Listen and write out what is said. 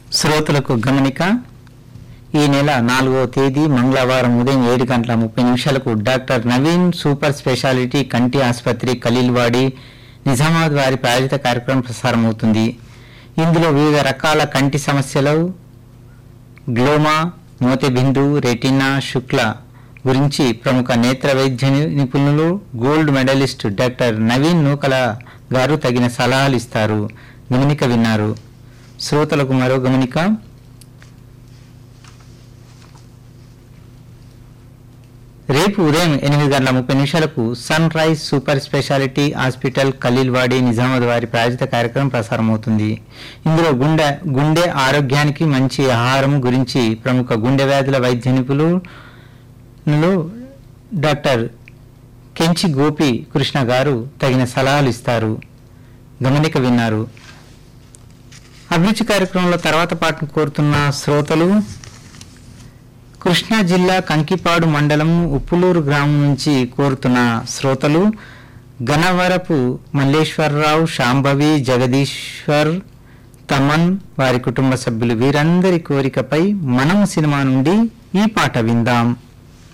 శ్రోతలకు గమనిక ఈ నెల నాలుగో తేదీ మంగళవారం ఉదయం ఏడు గంటల ముప్పై నిమిషాలకు డాక్టర్ నవీన్ సూపర్ స్పెషాలిటీ కంటి ఆసుపత్రి ఖలీల్వాడి నిజామాబాద్ వారి ప్రాయోజిత కార్యక్రమం ప్రసారమవుతుంది ఇందులో వివిధ రకాల కంటి సమస్యలు గ్లోమా మోతెబిందు రెటినా శుక్ల గురించి ప్రముఖ నేత్ర వైద్య ని- నిపుణులు gold medalist doctor Naveen Nukala garu తగిన సలహాలు ఇస్తారు గమనిక విన్నారు శ్రోతలకు మరో గమనిక రేపు ఉదయం ఎనిమిది గంటల ముప్పై నిమిషాలకు sunrise super speciality hospital Khaleelwadi Nizamabad వారి ప్రాయోజిత కార్యక్రమం ప్రసారమవుతుంది ఇందులో గుండె గుండె ఆరోగ్యానికి మంచి ఆహారం గురించి ప్రముఖ గుండె వ్యాధుల వైద్య నిపుణులు డాక్టర్ కెంచి గోపి కృష్ణ గారు తగిన సలహాలు ఇస్తారు గమనిక విన్నారు అభిరుచి కార్యక్రమంలో తర్వాత పాటను కోరుతున్న శ్రోతలు కృష్ణా జిల్లా కంకిపాడు మండలం ఉప్పులూరు గ్రామం నుంచి కోరుతున్న శ్రోతలు గనవరపు మల్లేశ్వరరావు శాంభవి జగదీశ్వర్ తమన్ వారి కుటుంబ సభ్యులు వీరందరి కోరికపై మనం సినిమా నుండి ఈ పాట విందాం